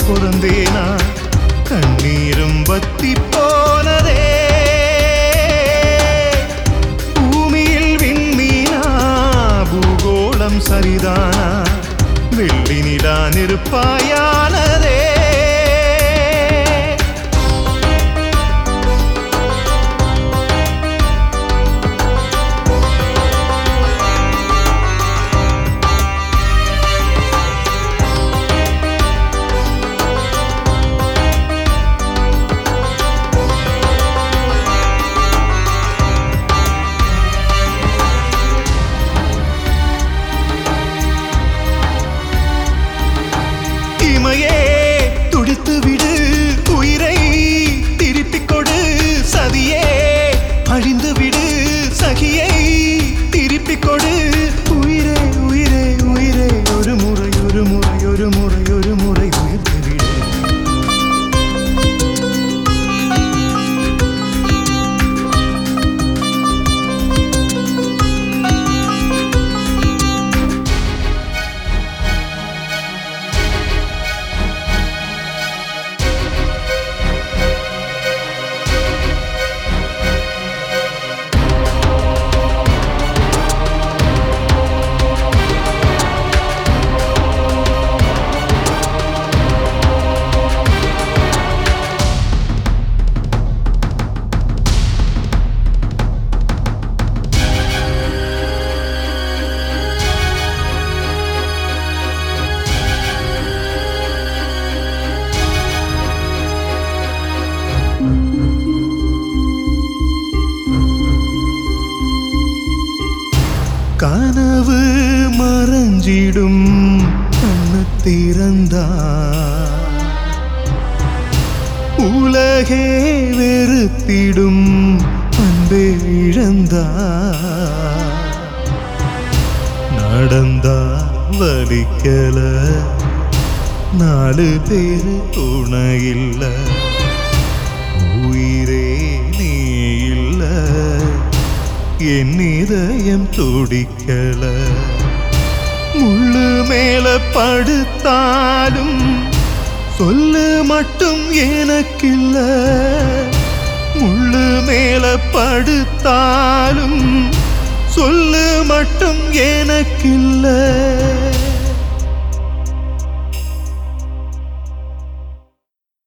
பிறந்தேனா கண்ணீரும் வத்தி போனதே பூமியில் விண்மீனா பூகோளம் சரிதானா வெள்ளி நிலா நெருப்பாயானதே இமையே துடித்து விடு உயிரை திருப்பிக் கொடு சதியே அழிந்து விடு சகியை திருப்பிக் கொடு உயிரே உயிரே உயிரே ஒரு முறை ஒரு முறை ஒரு முறை ஒரு முறை உயிர்த்து விடு கனவு மறைஞ்சிடும் கண்ணு திறந்தா உலகே வெறுத்திடும் அன்பே இழந்தா நடந்தா வலிக்கல நாலு பேரு துணையில்ல உயிரே நீ இல்ல என் இதயம் துடிக்கல முள்ளு மேல படுத்தாலும் சொல்லு மட்டும் எனக்கில்ல முள்ளு மேல படுத்தாலும் சொல்லு மட்டும் எனக்கில்ல